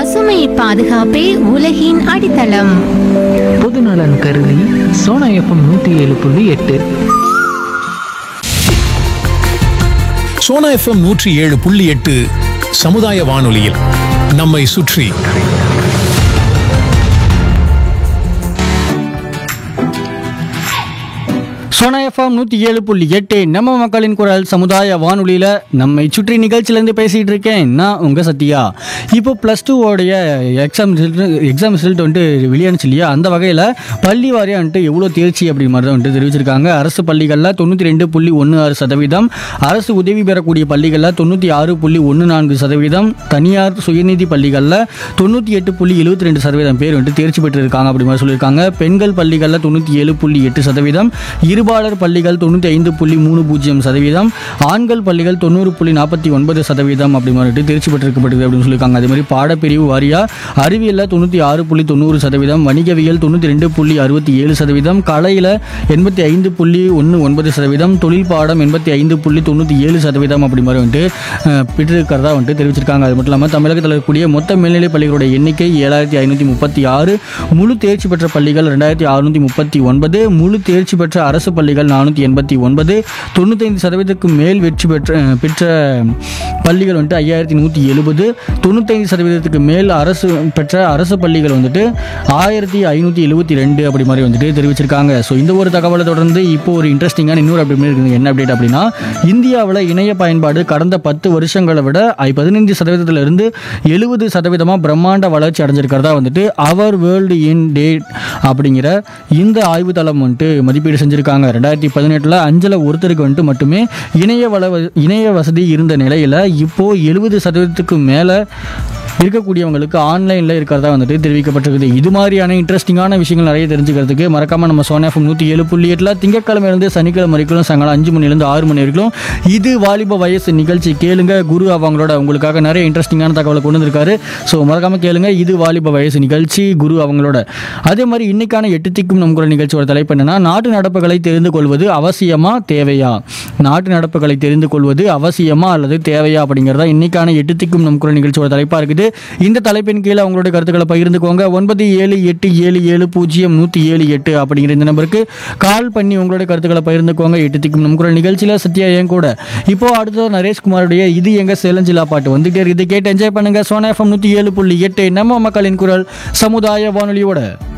பசுமை பாதுகாப்பே உலகின் அடித்தளம் பொதுநலன் கருதி சோனா எஃப்எம் நூற்றி ஏழு புள்ளி எட்டு சோனா எஃப்எம் நூற்றி ஏழு புள்ளி எட்டு சமுதாய வானொலியில் நம்மை சுற்றி சோனா எஃப்எம் நூற்றி ஏழு புள்ளி எட்டு நம்ம மக்களின் குரல் சமுதாய வானொலியில் நம்மை சுற்றி நிகழ்ச்சியிலேருந்து பேசிகிட்டு இருக்கேன் நான் உங்கள் சத்யா இப்போ ப்ளஸ் டூவோடைய எக்ஸாம் ரிசல்ட் எக்ஸாம் ரிசல்ட் வந்துட்டு வெளியானுச்சு இல்லையா அந்த வகையில் பள்ளி வாரியாக வந்துட்டு எவ்வளோ தேர்ச்சி அப்படி மாதிரி தான் வந்துட்டு தெரிவிச்சிருக்காங்க அரசு பள்ளிகளில் தொண்ணூற்றி ரெண்டு புள்ளி ஒன்று ஆறு சதவீதம் அரசு உதவி பெறக்கூடிய பள்ளிகளில் தொண்ணூற்றி ஆறு புள்ளி ஒன்று நான்கு சதவீதம் தனியார் சுயநிதி பள்ளிகளில் தொண்ணூற்றி எட்டு புள்ளி எழுபத்தி ரெண்டு சதவீதம் பேர் வந்துட்டு தேர்ச்சி பெற்றிருக்காங்க அப்படி மாதிரி சொல்லியிருக்காங்க பெண்கள் பள்ளிகளில் தொண்ணூற்றி ஏழு புள்ளி எட்டு சதவீதம் இருபாலர் பள்ளிகள் தொண்ணூற்றி ஐந்து புள்ளி மூணு பூஜ்ஜியம் சதவீதம் ஆண்கள் பள்ளிகள் தொண்ணூறு புள்ளி நாற்பத்தி ஒன்பது சதவீதம் அப்படி மாதிரி தேர்ச்சி பெற்றிருக்கப்படுது அப்படின்னு சொல்லியிருக்காங்க அதே மாதிரி பாடப்பிரிவு வாரியா அறிவியலில் தொண்ணூற்றி ஆறு புள்ளி தொண்ணூறு சதவீதம் வணிகவியல் தொண்ணூற்றி ரெண்டு புள்ளி அறுபத்தி ஏழு சதவீதம் கலையில் எண்பத்தி ஐந்து புள்ளி ஒன்று ஒன்பது சதவீதம் தொழில் பாடம் எண்பத்தி ஐந்து புள்ளி தொண்ணூற்றி ஏழு சதவீதம் அப்படி மாதிரி வந்துட்டு அஹ், பெற்றிருக்கிறதா வந்துட்டு தெரிவிச்சிருக்காங்க அது மட்டும் இல்லாமல் தமிழகத்தில் இருக்கக்கூடிய மொத்த மேல்நிலை பள்ளிகளுடைய எண்ணிக்கை ஏழாயிரத்தி ஐநூற்றி முப்பத்தி ஆறு முழு தேர்ச்சி பெற்ற பள்ளிகள் ரெண்டாயிரத்தி அறுநூற்றி முப்பத்தி ஒன்பது முழு தேர்ச்சி பெற்ற அரசு பள்ளிகள் நானூற்றி எண்பத்தி ஒன்பது தொண்ணூத்தைந்து சதவீதத்துக்கு மேல் வெற்றி பெற்ற பெற்ற பள்ளிகள் வந்துட்டு ஐயாயிரத்தி நூற்றி எழுபது தொண்ணூத்தைந்து சதவீதத்துக்கு மேல் அரசு பெற்ற அரசு பள்ளிகள் வந்துட்டு ஆயிரத்தி ஐநூற்றி எழுபத்தி ரெண்டு அப்படி மாதிரி வந்துட்டு தெரிவிச்சிருக்காங்க ஸோ இந்த ஒரு தகவலை தொடர்ந்து இப்போ ஒரு இன்ட்ரெஸ்டிங்கான இன்னொரு அப்டேட் இருக்குது என்ன அப்டேட் அப்படின்னா இந்தியாவில் இணைய பயன்பாடு கடந்த பத்து வருஷங்களை விட ஐ- பதினைந்து சதவீதத்திலிருந்து எழுபது சதவீதமாக பிரம்மாண்ட வளர்ச்சி அடைஞ்சிருக்கிறதா வந்துட்டு அவர் வேர்ல்டு இன் டேட் அப்படிங்கிற இந்த ஆய்வுத்தளம் வந்துட்டு மதிப்பீடு செஞ்சுருக்காங்க ரெண்டாயிரத்தி பதினெட்டில் அஞ்சல ஒருத்தருக்கு வந்துட்டு மட்டுமே இணைய வள இணைய வசதி இருந்த நிலையில் இப்போது எழுபது சதவீதத்துக்கு மேலே இருக்கக்கூடியவங்களுக்கு ஆன்லைனில் இருக்கிறதா வந்துட்டு தெரிவிக்கப்பட்டிருக்குது இது மாதிரியான இன்ட்ரெஸ்டிங்கான விஷயங்கள் நிறைய தெரிஞ்சுக்கிறதுக்கு மறக்காம நம்ம சோனாஃபம் நூற்றி ஏழு புள்ளி எட்டில் திங்கட்கிழமையிலேருந்து சனிக்கிழமை வரைக்கும் சாயங்காலம் அஞ்சு மணிலேருந்து ஆறு மணி வரைக்கும் இது வாலிப வயசு நிகழ்ச்சி கேளுங்க குரு அவங்களோட உங்களுக்காக நிறைய இன்ட்ரெஸ்டிங்கான தகவலை கொண்டு வந்திருக்காரு ஸோ மறக்காம கேளுங்க இது வாலிப வயசு நிகழ்ச்சி குரு அவங்களோட அதே மாதிரி இன்னைக்கான எட்டு திக்கும் நம் குரல் நிகழ்ச்சியோட தலைப்பு என்னன்னா நாட்டு நடப்புகளை தெரிந்து கொள்வது அவசியமா தேவையா நாட்டு நடப்புகளை தெரிந்து கொள்வது அவசியமா அல்லது தேவையா அப்படிங்கிறதா இன்னைக்கான எட்டு திக்கும் நம் குரல் நிகழ்ச்சியோட தலைப்பா இருக்குது இந்த தலைப்பின் கீழே அவங்களுடைய கருத்துக்களை பகிர்ந்துக்கோங்க ஒன்பது ஏழு எட்டு ஏழு ஏழு பூஜ்ஜியம் நூற்றி ஏழு எட்டு அப்படிங்கிற இந்த நம்பருக்கு கால் பண்ணி உங்களுடைய கருத்துக்களை பகிர்ந்துக்கோங்க எட்டு திக்கும் நம் குரல் நிகழ்ச்சியில் சத்யா என் கூட இப்போ அடுத்தது நரேஷ்குமாருடைய இது எங்க சேலஞ்சிலா பாட்டு வந்துட்டே இருக்குது கேட்டு என்ஜாய் பண்ணுங்க சோனா எஃப்எம் நூற்றி ஏழு புள்ளி எட்டு நம்ம மக்களின் குரல் சமுதாய வானொலியோட